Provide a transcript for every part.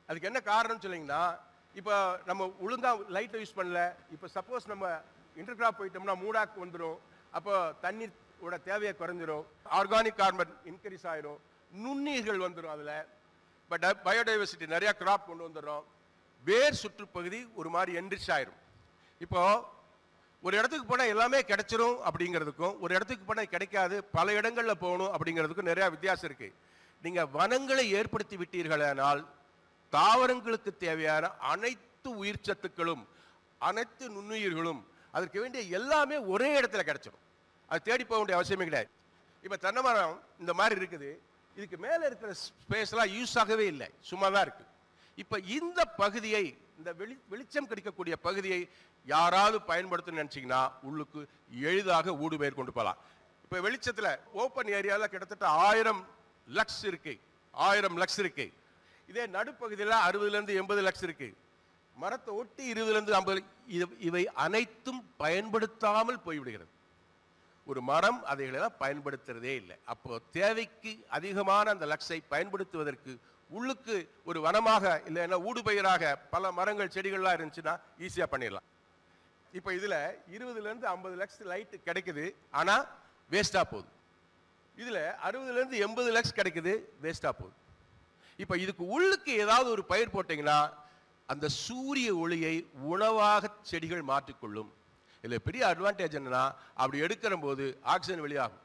அதுக்கு என்ன காரணம் சொல்லிங்கன்னா இப்போ நம்ம ஒழுங்கா லைட்டை யூஸ் பண்ணல இப்போ சப்போஸ் நம்ம இன்டர்கிராப் போயிட்டோம்னா மூடாக்கு வந்துடும் அப்போ தண்ணீரோட தேவையை குறைஞ்சிரும் ஆர்கானிக் கார்பன் இன்க்ரீஸ் ஆயிரும் நுண்ணீர்கள் வந்துடும் அதில் பட் பயோடைவர்சிட்டி நிறைய கிராப் கொண்டு வந்துடுறோம் வேர் சுற்றுப்பகுதி ஒரு மாதிரி என்ரிச் ஆயிரும் இப்போ ஒரு இடத்துக்கு போனால் எல்லாமே கிடைச்சிரும் அப்படிங்கிறதுக்கும் ஒரு இடத்துக்கு போனால் கிடைக்காது பல இடங்களில் போகணும் அப்படிங்கிறதுக்கும் நிறைய வித்தியாசம் இருக்கு நீங்க வனங்களை ஏற்படுத்தி விட்டீர்களானால் தாவரங்களுக்கு தேவையான அனைத்து உயிர் சத்துக்களும் அனைத்து நுண்ணுயிர்களும் அதற்கு வேண்டிய எல்லாமே ஒரே இடத்துல கிடைச்சிடும் அது தேடி போக வேண்டிய அவசியமே கிடையாது இப்போ தென்னை மரம் இந்த மாதிரி இருக்குது இதுக்கு மேலே இருக்கிற ஸ்பேஸ்லாம் யூஸ் ஆகவே இல்லை சும்மா தான் இருக்கு இப்போ இந்த பகுதியை இந்த வெளி வெளிச்சம் கிடைக்கக்கூடிய பகுதியை யாராவது பயன்படுத்தணும்னு நினச்சிங்கன்னா உள்ளுக்கு எளிதாக ஊடுபெயர் கொண்டு போகலாம் இப்போ வெளிச்சத்தில் ஓப்பன் ஏரியாவில் கிட்டத்தட்ட ஆயிரம் லக்ஸ் இருக்கு ஆயிரம் லக்ஸ் இருக்கு இதே நடுப்பகுதியில் அறுபதுலேருந்து எண்பது லக்ஸ் இருக்கு மரத்தை ஒட்டி இருபதுலேருந்து ஐம்பது இது- இவை அனைத்தும் பயன்படுத்தாமல் போய்விடுகிறது ஒரு மரம் அதைகளெல்லாம் பயன்படுத்துறதே இல்லை அப்போ தேவைக்கு அதிகமான அந்த லக்ஸை பயன்படுத்துவதற்கு உள்ளுக்கு ஒரு வனமாக இல்லைன்னா ஊடுபயிராக பல மரங்கள் செடிகள்லாம் இருந்துச்சுன்னா ஈஸியாக பண்ணிடலாம் இப்போ இதில் இருபதுலேருந்து ஐம்பது லக்ஸ் லைட் கிடைக்குது ஆனால் வேஸ்ட்டாக போகுது இதில் அறுபதுலேருந்து எண்பது லக்ஸ் கிடைக்குது வேஸ்ட்டாக போகுது இப்போ இதுக்கு உள்ளுக்கு ஏதாவது ஒரு பயிர் போட்டீங்கன்னா அந்த சூரிய ஒளியை உணவாக செடிகள் மாற்றிக்கொள்ளும் இதில் பெரிய அட்வான்டேஜ் என்னன்னா அப்படி எடுக்கிற போது ஆக்சிஜன் வெளியாகும்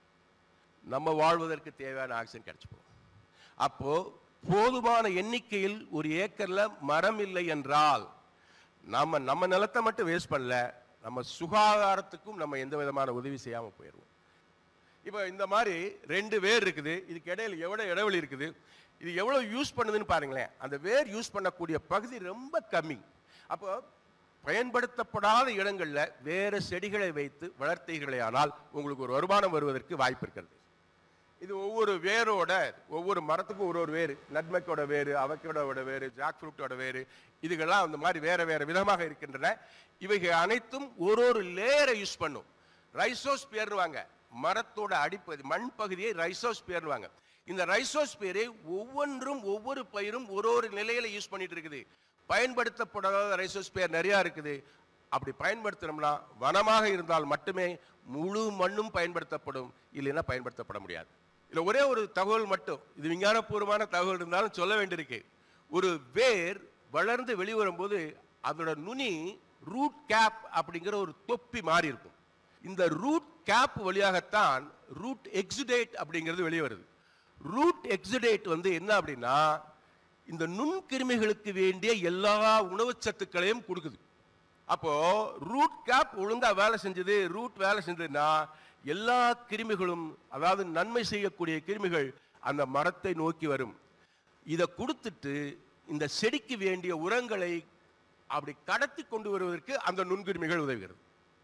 நம்ம வாழ்வதற்கு தேவையான ஆக்சிஜன் கிடைச்சு போகும் அப்போ போதுமான எண்ணிக்கையில் ஒரு ஏக்கர்ல மரம் இல்லை என்றால் நம்ம நம்ம நிலத்தை மட்டும் வேஸ்ட் பண்ணல நம்ம சுகாதாரத்துக்கும் நம்ம எந்த விதமான உதவி செய்யாம போயிடுவோம் இப்போ இந்த மாதிரி ரெண்டு வேர் இருக்குது இதுக்கு இடையில எவ்வளவு இடைவெளி இருக்குது இது எவ்வளவு யூஸ் பண்ணுதுன்னு பாருங்களேன் அந்த வேர் யூஸ் பண்ணக்கூடிய பகுதி ரொம்ப கம்மி அப்போ பயன்படுத்தப்படாத இடங்கள்ல வேற செடிகளை வைத்து வளர்த்தீர்களே ஆனால் உங்களுக்கு ஒரு வருமானம் வருவதற்கு வாய்ப்பு இருக்கிறது இது ஒவ்வொரு வேரோட ஒவ்வொரு மரத்துக்கும் ஒரு ஒரு வேறு நட்மக்கோட வேறு அவக்கோட வேறு ஜாக் ஃப்ரூட்டோட வேறு இதுகெல்லாம் அந்த மாதிரி வேற வேற விதமாக இருக்கின்றன இவைகள் அனைத்தும் ஒரு ஒரு லேயரை யூஸ் பண்ணும் ரைசோஸ்பியர்வாங்க மரத்தோட அடிப்பகுதி மண் பகுதியை ரைசோஸ்பியர்வாங்க இந்த ரைசோஸ்பியரை ஒவ்வொன்றும் ஒவ்வொரு பயிரும் ஒரு ஒரு நிலையில யூஸ் பண்ணிட்டு இருக்குது பயன்படுத்தப்படாத ரைசோஸ்பியர் நிறைய இருக்குது அப்படி பயன்படுத்தினோம்னா வனமாக இருந்தால் மட்டுமே முழு மண்ணும் பயன்படுத்தப்படும் இல்லைன்னா பயன்படுத்தப்பட முடியாது இதுல ஒரே ஒரு தகவல் மட்டும் இது விஞ்ஞானபூர்வமான தகவல் இருந்தாலும் சொல்ல வேண்டியிருக்கு ஒரு வேர் வளர்ந்து வெளிவரும்போது அதோட நுனி ரூட் கேப் அப்படிங்கிற ஒரு தொப்பி மாறி இருக்கும் இந்த ரூட் கேப் வழியாகத்தான் ரூட் எக்ஸுடேட் அப்படிங்கிறது வெளியே வருது ரூட் எக்ஸுடேட் வந்து என்ன அப்படின்னா இந்த நுண்கிருமிகளுக்கு வேண்டிய எல்லா உணவுச் சத்துக்களையும் கொடுக்குது அப்போ ரூட் கேப் ஒழுங்கா வேலை செஞ்சது ரூட் வேலை செஞ்சதுன்னா எல்லா கிருமிகளும் அதாவது நன்மை செய்யக்கூடிய கிருமிகள் அந்த மரத்தை நோக்கி வரும் இதை கொடுத்துட்டு இந்த செடிக்கு வேண்டிய உரங்களை அப்படி கடத்தி கொண்டு வருவதற்கு அந்த நுண்கிருமிகள் உதவுகிறது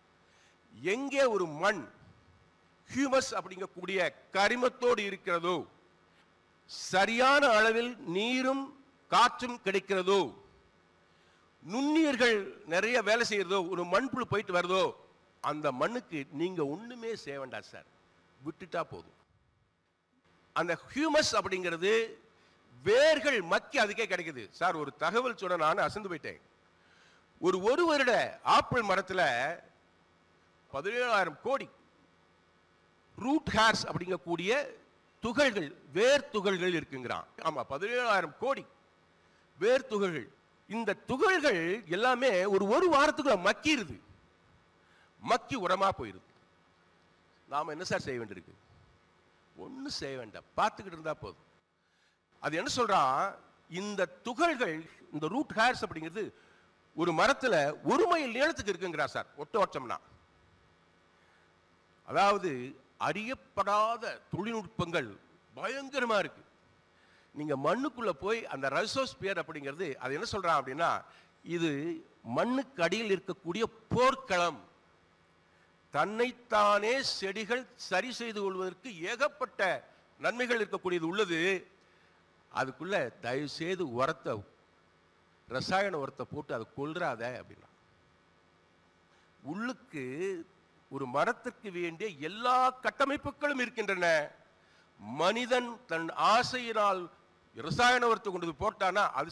எங்கே ஒரு மண் ஹியூமஸ் அப்படிங்கக்கூடிய கரிமத்தோடு இருக்கிறதோ சரியான அளவில் நீரும் காற்றும் கிடைக்கிறதோ நுண்ணுயிர்கள் நிறைய வேலை செய்யறதோ ஒரு மண்புழு போயிட்டு வருதோ அந்த மண்ணுக்கு நீங்க ஒண்ணுமே செய்ய வேண்டாம் சார் விட்டுட்டா போதும் அந்த ஹியூமஸ் அப்படிங்கிறது வேர்கள் மக்கி அதுக்கே கிடைக்குது சார் ஒரு தகவல் சொன்ன நான் அசந்து போயிட்டேன் ஒரு ஒரு வருட ஆப்பிள் மரத்துல பதினேழாயிரம் கோடி ரூட் ஹேர்ஸ் அப்படிங்கக்கூடிய துகள்கள் வேர் துகள்கள் இருக்குங்கிறான் ஆமா பதினேழாயிரம் கோடி வேர் துகள்கள் இந்த துகள்கள் எல்லாமே ஒரு ஒரு வாரத்துக்குள்ள மக்கிருது மக்கி உரமா போயிருது நாம என்ன சார் செய்ய வேண்டியிருக்கு ஒன்றும் செய்ய வேண்டாம் பார்த்துக்கிட்டு இருந்தா போதும் அது என்ன சொல்றான் இந்த துகள்கள் இந்த ரூட் ஹேர்ஸ் அப்படிங்கிறது ஒரு மரத்துல ஒரு மைல் நீளத்துக்கு இருக்குங்கிறா சார் ஒட்ட ஓட்டம்னா அதாவது அறியப்படாத தொழில்நுட்பங்கள் பயங்கரமா இருக்கு நீங்க மண்ணுக்குள்ள போய் அந்த ரைசோஸ்பியர் அப்படிங்கிறது அது என்ன சொல்றான் அப்படின்னா இது மண்ணுக்கு அடியில் இருக்கக்கூடிய போர்க்களம் தன்னைத்தானே செடிகள் சரி செய்து கொள்வதற்கு ஏகப்பட்ட நன்மைகள் இருக்கக்கூடியது உள்ளது அதுக்குள்ள தயவு செய்து உரத்தை ரசாயன உரத்தை போட்டு அதை கொல்றாத அப்படின்னா உள்ளுக்கு ஒரு மரத்திற்கு வேண்டிய எல்லா கட்டமைப்புகளும் இருக்கின்றன மனிதன் தன் ஆசையினால் ரசாயன உரத்தை கொண்டு போய் போட்டானா அது